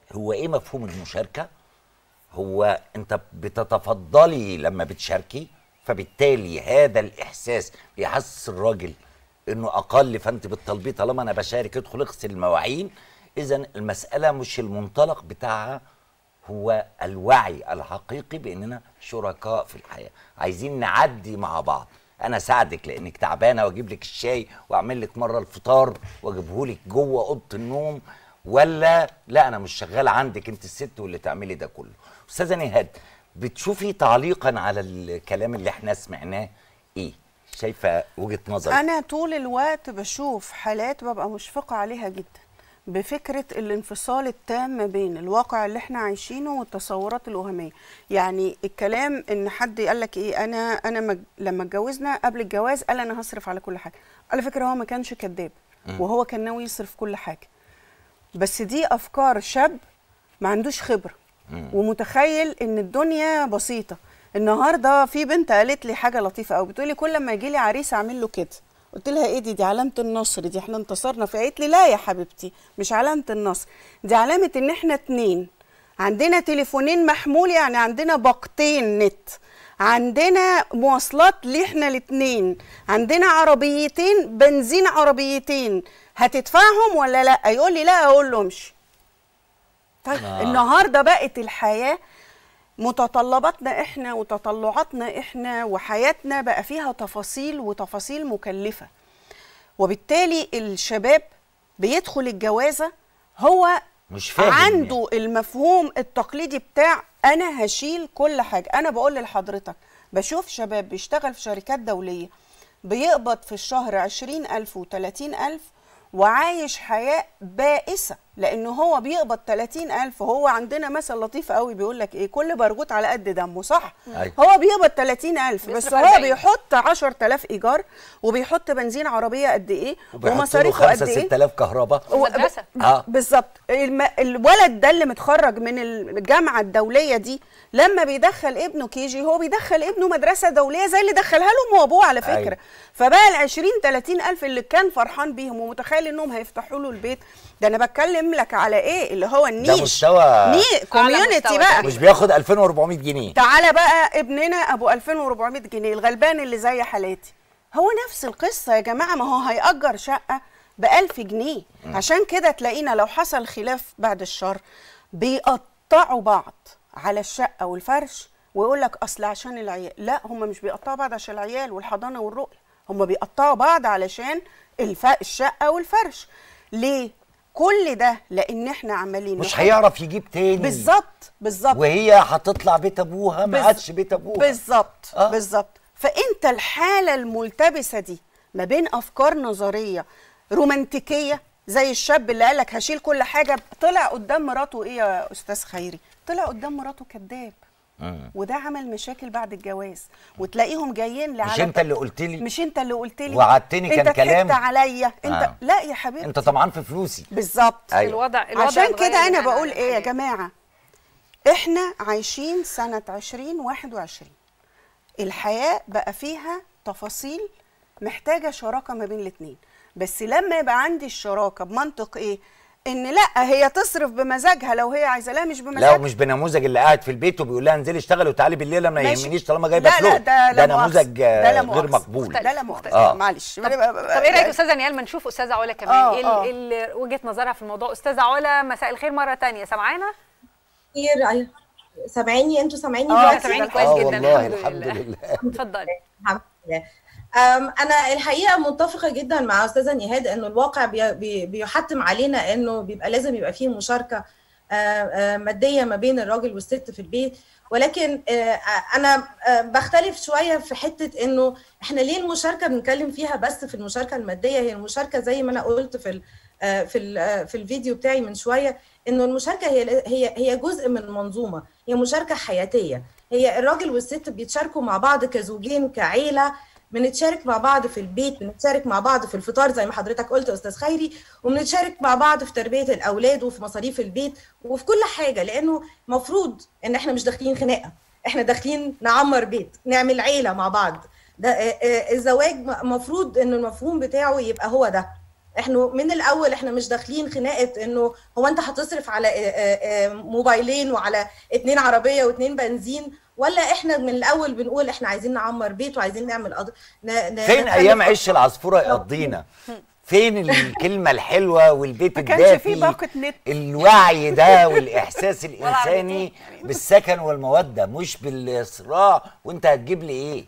هو ايه مفهوم المشاركه هو انت بتتفضلي لما بتشاركي فبالتالي هذا الاحساس بيحسس الراجل انه اقل فانت بتطلبيه طالما انا بشارك ادخل اغسل المواعين اذا المساله مش المنطلق بتاعها هو الوعي الحقيقي باننا شركاء في الحياه عايزين نعدي مع بعض انا اساعدك لانك تعبانه واجيب لك الشاي واعمل لك مره الفطار واجيبه لك جوه اوضه النوم ولا لا انا مش شغاله عندك انت الست واللي تعملي ده كله استاذه نهاد بتشوفي تعليقا على الكلام اللي احنا سمعناه ايه شايفه وجهه نظرك انا طول الوقت بشوف حالات ببقى مشفقه عليها جدا بفكره الانفصال التام ما بين الواقع اللي احنا عايشينه والتصورات الوهميه يعني الكلام ان حد قال لك ايه انا انا مج... لما اتجوزنا قبل الجواز قال انا هصرف على كل حاجه على فكره هو ما كانش كذاب وهو كان ناوي يصرف كل حاجه بس دي افكار شاب ما عندوش خبره ومتخيل ان الدنيا بسيطه النهارده في بنت قالت لي حاجه لطيفه قوي بتقولي كل ما يجي لي عريس اعمل له كده قلت لها ايه دي دي علامه النصر دي احنا انتصرنا فقالت لي لا يا حبيبتي مش علامه النصر دي علامه ان احنا اتنين عندنا تليفونين محمول يعني عندنا باقتين نت عندنا مواصلات ليه احنا الاتنين عندنا عربيتين بنزين عربيتين هتدفعهم ولا لا يقول لي لا اقول له امشي طيب آه. آه. النهارده بقت الحياه متطلباتنا احنا وتطلعاتنا احنا وحياتنا بقى فيها تفاصيل وتفاصيل مكلفه وبالتالي الشباب بيدخل الجوازه هو مش فاهم عنده المفهوم التقليدي بتاع انا هشيل كل حاجه انا بقول لحضرتك بشوف شباب بيشتغل في شركات دوليه بيقبض في الشهر عشرين ألف وتلاتين ألف وعايش حياة بائسة لأنه هو بيقبض 30 ألف هو عندنا مثل لطيف قوي بيقول لك إيه كل برغوت على قد دمه صح أيوة. هو بيقبض 30 ألف بس بيصرف هو 40. بيحط 10000 إيجار وبيحط بنزين عربية قد إيه وبيحطوا له ومصاريفه 5 قد إيه 6000 كهرباء ومدرسة. اه بالظبط الم... الولد ده اللي متخرج من الجامعه الدوليه دي لما بيدخل ابنه كيجي هو بيدخل ابنه مدرسه دوليه زي اللي دخلها له امه وابوه على فكره أيوة. أيوة. فبقى ال 20 30 الف اللي كان فرحان بيهم ومتخيل انهم هيفتحوا له البيت ده انا بتكلم لك على ايه اللي هو النيش مستوى- ني كوميونتي مستوى بقى تقريبا. مش بياخد 2400 جنيه تعالى بقى ابننا ابو 2400 جنيه الغلبان اللي زي حالاتي هو نفس القصه يا جماعه ما هو هيأجر شقه ب 1000 جنيه عشان كده تلاقينا لو حصل خلاف بعد الشر بيقطعوا بعض على الشقه والفرش ويقول لك اصل عشان العيال لا هم مش بيقطعوا بعض عشان العيال والحضانه والرؤيه هم بيقطعوا بعض علشان الف... الشقه والفرش ليه كل ده لان احنا عمالين مش نحط- هيعرف يجيب تاني بالظبط بالظبط وهي هتطلع بيت ابوها ما بز- عادش بيت ابوها بالظبط آه. آه. بالظبط فانت الحاله الملتبسه دي ما بين افكار نظريه رومانتيكيه زي الشاب اللي قالك هشيل كل حاجه طلع قدام مراته ايه يا استاذ خيري طلع قدام مراته كذاب وده عمل مشاكل بعد الجواز وتلاقيهم جايين لعلى مش انت اللي قلت لي مش انت اللي قلت لي وعدتني كان انت كلام. ضحكت عليا انت آه. لا يا حبيبتي انت طمعان في فلوسي بالظبط أيوة. الوضع الوضع عشان اتغير كده انا بناء بقول على ايه يا الحاجات. جماعه احنا عايشين سنه 2021 الحياه بقى فيها تفاصيل محتاجه شراكه ما بين الاثنين بس لما يبقى عندي الشراكه بمنطق ايه ان لا هي تصرف بمزاجها لو هي عايزه لا مش لا بمزاجها ومش بنموذج اللي قاعد في البيت وبيقول لها انزلي اشتغلي وتعالي بالليل انا ما ماشي. يهمنيش طالما جايبه لا فلوس لا ده لا مؤاخذة. نموذج آه، ده لا غير مؤاخذة. مقبول ده لا مؤاخذة آه. معلش طب, طب ايه رايك استاذه نيال ما نشوف استاذه علا كمان آه، ايه آه. ال- ال- وجهه نظرها في الموضوع استاذه علا مساء الخير مره تانية سامعانا كتير أيوة. سامعيني انتوا سامعيني آه، دلوقتي سامعيني ده كويس اه جدا والله الحمد الحمد لله. لله اتفضلي الحمد لله أم، انا الحقيقه متفقه جدا مع استاذه نهاد انه الواقع بي- بي- بيحتم علينا انه بيبقى لازم يبقى فيه مشاركه آه، آه، ماديه ما بين الراجل والست في البيت ولكن آه، انا آه، بختلف شويه في حته انه احنا ليه المشاركه بنتكلم فيها بس في المشاركه الماديه هي المشاركه زي ما انا قلت في ال- آه، في ال- آه، في الفيديو بتاعي من شويه انه المشاركه هي هي هي جزء من منظومه هي مشاركه حياتيه هي الراجل والست بيتشاركوا مع بعض كزوجين كعيله بنتشارك مع بعض في البيت بنتشارك مع بعض في الفطار زي ما حضرتك قلت يا استاذ خيري وبنتشارك مع بعض في تربيه الاولاد وفي مصاريف البيت وفي كل حاجه لانه مفروض ان احنا مش داخلين خناقه احنا داخلين نعمر بيت نعمل عيله مع بعض ده آه، آه، الزواج م- مفروض ان المفهوم بتاعه يبقى هو ده احنا من الاول احنا مش داخلين خناقه انه هو انت هتصرف على آه، آه، آه، موبايلين وعلى اتنين عربيه واتنين بنزين ولا احنا من الاول بنقول احنا عايزين نعمر بيت وعايزين نعمل قض... ن... ن... فين نخلف ايام أطفال. عش العصفوره يقضينا فين الكلمه الحلوه والبيت ما كانش الدافي فيه باقة نت. الوعي ده والاحساس الانساني عربيتين يعني. بالسكن والموده مش بالصراع وانت هتجيب لي ايه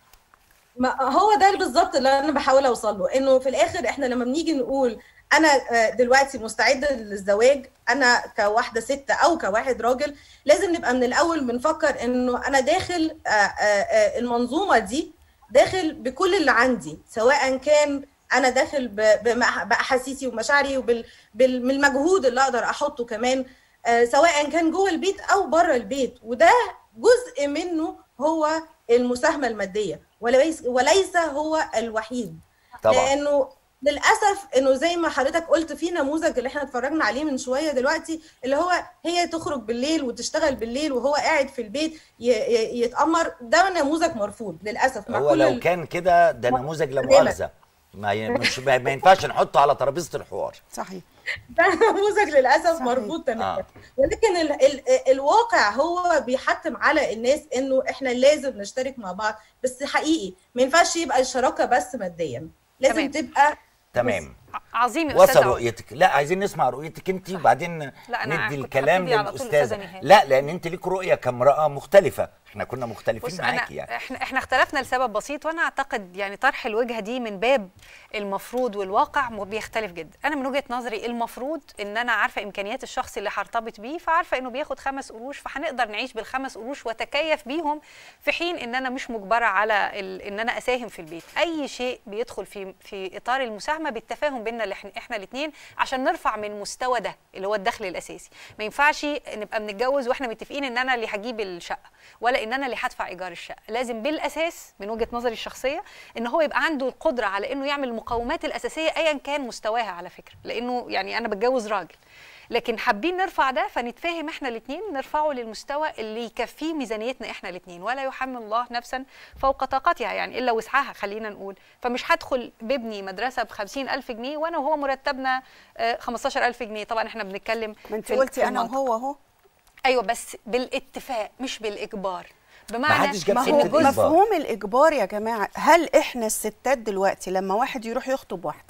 ما هو ده بالظبط اللي انا بحاول اوصل له انه في الاخر احنا لما بنيجي نقول انا آه، دلوقتي مستعده للزواج انا كواحده ست او كواحد راجل لازم نبقى من الاول بنفكر انه انا داخل آه، آه، آه، المنظومه دي داخل بكل اللي عندي سواء كان انا داخل ب- بمح- باحاسيسي ومشاعري وبالمجهود اللي اقدر احطه كمان آه، سواء كان جوه البيت او بره البيت وده جزء منه هو المساهمه الماديه وليس وليس هو الوحيد طبعا لانه للاسف انه زي ما حضرتك قلت في نموذج اللي احنا اتفرجنا عليه من شويه دلوقتي اللي هو هي تخرج بالليل وتشتغل بالليل وهو قاعد في البيت ي- ي- يتامر ده نموذج مرفوض للاسف مع هو كل لو ال- كان كده ده نموذج لا برنامج. مؤاخذه ما ي- مش ما ما ينفعش نحطه على ترابيزه الحوار صحيح ده نموذج للاسف صحيح. مرفوض تماما آه. ولكن ال ال الواقع هو بيحتم على الناس انه احنا لازم نشترك مع بعض بس حقيقي ما ينفعش يبقى الشراكه بس ماديا لازم تمام. تبقى تمام ع- عظيم يا استاذ وصل عمر. رؤيتك لا عايزين نسمع رؤيتك انت وبعدين لا، أنا ندي كنت الكلام هبتدي على طول للاستاذه أستاذة نهاد. لا لان انت ليك رؤيه كامراه مختلفه احنا كنا مختلفين بص معاكي انا يعني احنا احنا اختلفنا لسبب بسيط وانا اعتقد يعني طرح الوجهه دي من باب المفروض والواقع م- بيختلف جدا انا من وجهه نظري المفروض ان انا عارفه امكانيات الشخص اللي هرتبط بيه فعارفه انه بياخد خمس قروش فهنقدر نعيش بالخمس قروش واتكيف بيهم في حين ان انا مش مجبره على ال... ان انا اساهم في البيت اي شيء بيدخل في في اطار المساهمه بالتفاهم بيننا اللي احنا احنا الاثنين عشان نرفع من المستوى ده اللي هو الدخل الاساسي ما ينفعش نبقى بنتجوز واحنا متفقين ان انا اللي هجيب الشقه ولا ان انا اللي هدفع ايجار الشقه لازم بالاساس من وجهه نظري الشخصيه ان هو يبقى عنده القدره على انه يعمل المقومات الاساسيه ايا كان مستواها على فكره لانه يعني انا بتجوز راجل لكن حابين نرفع ده فنتفاهم احنا الاثنين نرفعه للمستوى اللي يكفيه ميزانيتنا احنا الاثنين ولا يحمل الله نفسا فوق طاقتها يعني الا وسعها خلينا نقول فمش هدخل بابني مدرسه ب ألف جنيه وانا وهو مرتبنا آه، 15000 جنيه طبعا احنا بنتكلم ما انت في ال- قلتي في انا المنطق. وهو اهو ايوه بس بالاتفاق مش بالاجبار ما بمعنى حدش جاب ما سيرة هو الإجبار. مفهوم الاجبار يا جماعه هل احنا الستات دلوقتي لما واحد يروح يخطب واحده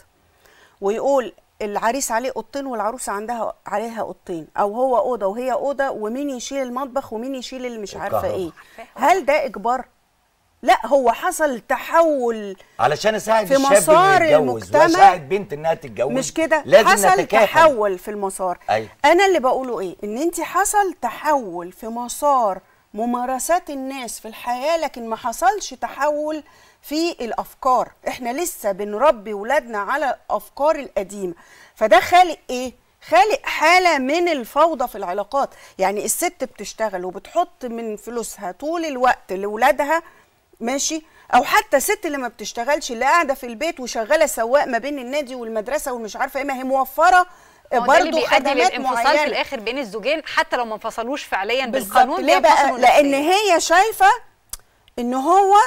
ويقول العريس عليه اوضتين والعروسه عندها عليها اوضتين او هو اوضه وهي اوضه ومين يشيل المطبخ ومين يشيل اللي مش عارفه الكهرباء. ايه هل ده اجبار لا هو حصل تحول علشان اساعد في الشاب مسار انه يتجوز المجتمع واساعد بنت انها تتجوز مش كده لازم حصل نتكافل تحول في المسار أيوة. انا اللي بقوله ايه ان انت حصل تحول في مسار ممارسات الناس في الحياه لكن ما حصلش تحول في الافكار احنا لسه بنربي ولادنا على الافكار القديمه فده خالق ايه خالق حاله من الفوضى في العلاقات يعني الست بتشتغل وبتحط من فلوسها طول الوقت لاولادها ماشي او حتى ست اللي ما بتشتغلش اللي قاعده في البيت وشغاله سواق ما بين النادي والمدرسه ومش عارفه ايه ما هي موفره ما هو ده اللي برضه بيؤدي خدمات للانفصال في معينه الاخر بين الزوجين حتى لو ما انفصلوش فعليا بالظبط بالقانون ليه بقى بينفصلوا لان نفسياً. هي شايفه ان هو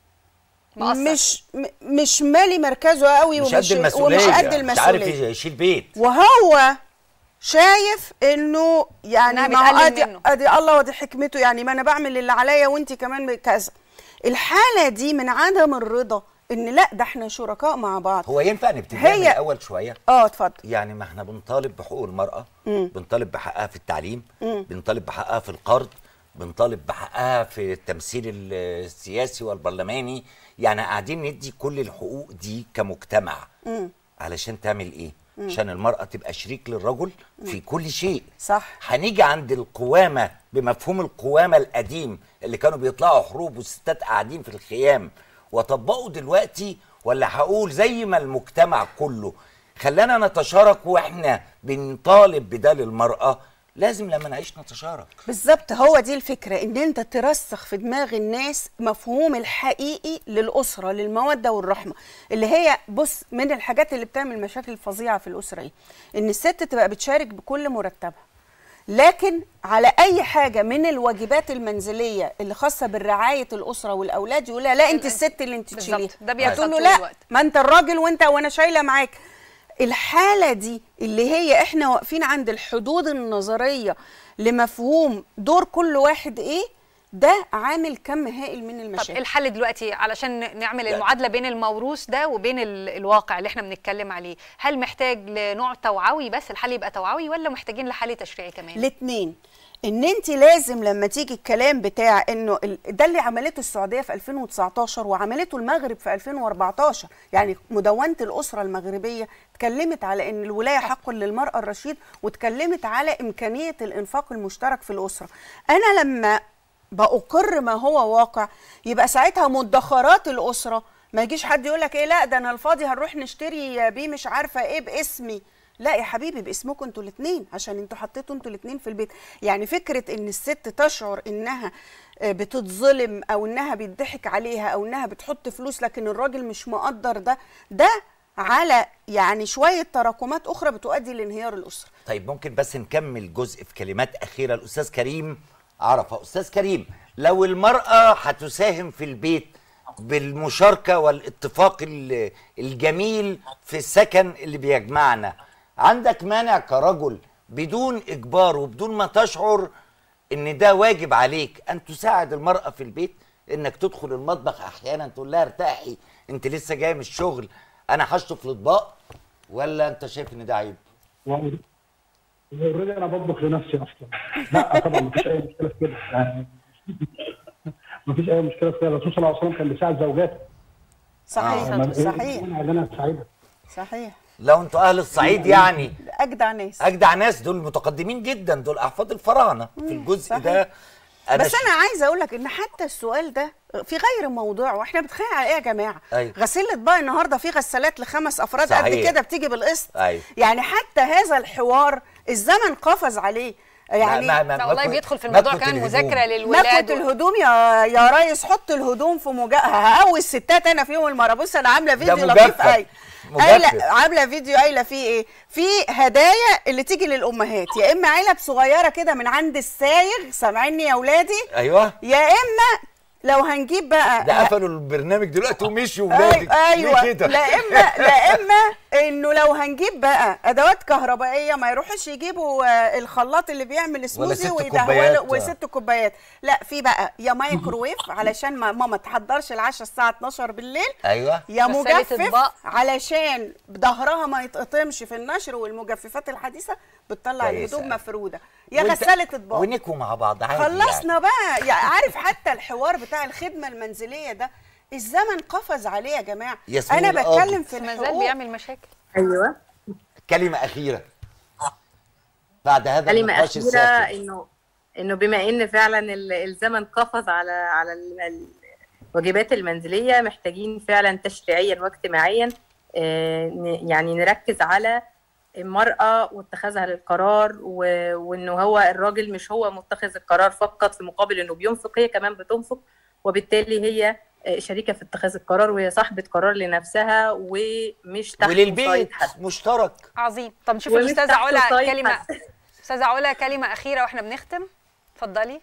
مقصر. مش م- مش مالي مركزه قوي مش ومش قد المسؤوليه ومش قد مش عارف المسؤوليه يشيل بيت وهو شايف انه يعني إنها ما هو بتقلل ادي منه. ادي الله ودي حكمته يعني ما انا بعمل اللي عليا وانت كمان كذا الحاله دي من عدم الرضا ان لا ده احنا شركاء مع بعض هو ينفع نبتدي هي- من الاول شويه اه اتفضل يعني ما احنا بنطالب بحقوق المرأة بنطالب بحقها في التعليم بنطالب بحقها في القرض بنطالب بحقها في التمثيل السياسي والبرلماني يعني قاعدين ندي كل الحقوق دي كمجتمع علشان تعمل ايه عشان المرأة تبقى شريك للرجل في كل شيء صح. هنيجي عند القوامة بمفهوم القوامة القديم اللي كانوا بيطلعوا حروب والستات قاعدين في الخيام وطبقوا دلوقتي ولا هقول زي ما المجتمع كله خلانا نتشارك واحنا بنطالب بده للمرأة لازم لما نعيش نتشارك بالظبط هو دي الفكرة ان انت ترسخ في دماغ الناس مفهوم الحقيقي للأسرة للمودة والرحمة اللي هي بص من الحاجات اللي بتعمل مشاكل فظيعة في الأسرة ايه ان الست تبقى بتشارك بكل مرتبها لكن على اي حاجه من الواجبات المنزليه اللي خاصه بالرعايه الاسره والاولاد يقولها لا انت الست اللي انت بالظبط. تشيليها ده بيحصل تقول له طول لا الوقت. ما انت الراجل وانت وانا شايله معاك الحالة دي اللي هي احنا واقفين عند الحدود النظرية لمفهوم دور كل واحد ايه ده عامل كم هائل من طب المشاكل الحل دلوقتي علشان نعمل لا. المعادله بين الموروث ده وبين ال- الواقع اللي احنا بنتكلم عليه هل محتاج لنوع توعوي بس الحل يبقى توعوي ولا محتاجين لحل تشريعي كمان الاثنين ان انت لازم لما تيجي الكلام بتاع انه ال- ده اللي عملته السعوديه في 2019 وعملته المغرب في 2014 يعني مدونه الاسره المغربيه اتكلمت على ان الولايه حق للمراه الرشيد واتكلمت على امكانيه الانفاق المشترك في الاسره انا لما باقر ما هو واقع يبقى ساعتها مدخرات الاسره ما يجيش حد يقول لك ايه لا ده انا الفاضي هنروح نشتري بيه مش عارفه ايه باسمي لا يا حبيبي باسمكم انتوا الاثنين عشان انتوا حطيتوا انتوا الاثنين في البيت يعني فكره ان الست تشعر انها آه، بتتظلم او انها بيضحك عليها او انها بتحط فلوس لكن الراجل مش مقدر ده ده على يعني شويه تراكمات اخرى بتؤدي لانهيار الاسره طيب ممكن بس نكمل جزء في كلمات أخيرة الأستاذ كريم عرفة أستاذ كريم لو المرأة هتساهم في البيت بالمشاركة والاتفاق ال- الجميل في السكن اللي بيجمعنا عندك مانع كرجل بدون إجبار وبدون ما تشعر إن ده واجب عليك أن تساعد المرأة في البيت إنك تدخل المطبخ أحيانا تقول لها ارتاحي أنت لسه جاية من الشغل أنا هشطف الأطباق ولا أنت شايف إن ده عيب؟ اوريدي انا بطبخ لنفسي اصلا لا طبعا مفيش اي مشكله في كده يعني مفيش اي مشكله في كده الرسول صلى الله عليه وسلم كان بيساعد زوجاته صحيح ما- إيه صحيح المانع ان انا اساعدها صحيح لو انتوا اهل الصعيد يعني اجدع ناس اجدع ناس دول متقدمين جدا دول احفاد الفراعنه في الجزء صحيح. ده بس ش- انا عايزه اقول لك ان حتى السؤال ده في غير موضوعه واحنا بنتخانق على ايه يا جماعه أيوة. غسيل الاطباق النهارده في غسالات لخمس افراد قد صحيح. كده بتيجي بالقسط أيوة. يعني حتى هذا الحوار الزمن قفز عليه يعني ما- ما- لا والله مكوة- بيدخل في الموضوع مكوة كمان الهدوم. مذاكره للولاد مكوة الهدوم يا يا ريس حط الهدوم في مجا هقوي الستات انا فيهم المره بص انا عامله فيديو ده لطيف مجفف. قايله مجفف. قايله عامله فيديو قايله فيه ايه في هدايا اللي تيجي للامهات يا اما علب صغيره كده من عند السايغ سامعيني يا اولادي ايوه يا اما لو هنجيب بقى ده قفلوا البرنامج دلوقتي ومشوا ولادك أي- ايوه ليه كده لا اما لا اما انه لو هنجيب بقى ادوات كهربائيه ما يروحوش يجيبوا آه، الخلاط اللي بيعمل سموزي ست ويدهولوا كوبايات. وست كوبايات لا في بقى يا مايكروويف علشان ما ماما تحضرش العشاء الساعه 12 بالليل ايوه يا غسالة مجفف أطباق. علشان ظهرها ما يتقطمش في النشر والمجففات الحديثه بتطلع كويس الهدوم أوي. مفروده يا وانت- غساله اطباق ونكوا مع بعض عادي خلصنا يعني. بقى يعني عارف حتى الحوار بتاع الخدمه المنزليه ده الزمن قفز عليه يا جماعه ياسمين انا القاضي. بتكلم في ما زال الحقوق بيعمل مشاكل ايوه كلمه اخيره بعد هذا كلمه النقاش اخيره الساخن انه انه بما ان فعلا ال- الزمن قفز على على ال- ال- الواجبات المنزليه محتاجين فعلا تشريعيا واجتماعيا آه، ن- يعني نركز على المرأة واتخاذها للقرار و- وانه هو الراجل مش هو متخذ القرار فقط في مقابل انه بينفق هي كمان بتنفق وبالتالي هي آه، شريكة في اتخاذ القرار وهي صاحبة قرار لنفسها ومش تحت وصاية وللبيت حد مشترك عظيم طب نشوف ومش الاستاذه تحت علا وصاية كلمه حد. استاذه علا كلمه اخيره واحنا بنختم اتفضلي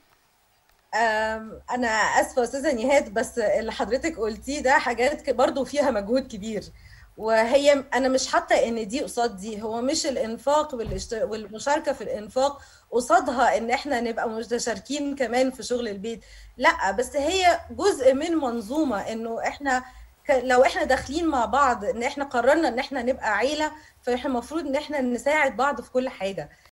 أم، انا اسفه استاذه نهاد بس اللي حضرتك قلتيه ده حاجات ك- برضو فيها مجهود كبير وهي انا مش حاطه ان دي قصاد دي هو مش الانفاق والاشت- والمشاركه في الانفاق قصادها ان احنا نبقى متشاركين كمان في شغل البيت لا بس هي جزء من منظومه انه احنا ك- لو احنا داخلين مع بعض ان احنا قررنا ان احنا نبقى عيله فاحنا المفروض ان احنا نساعد بعض في كل حاجه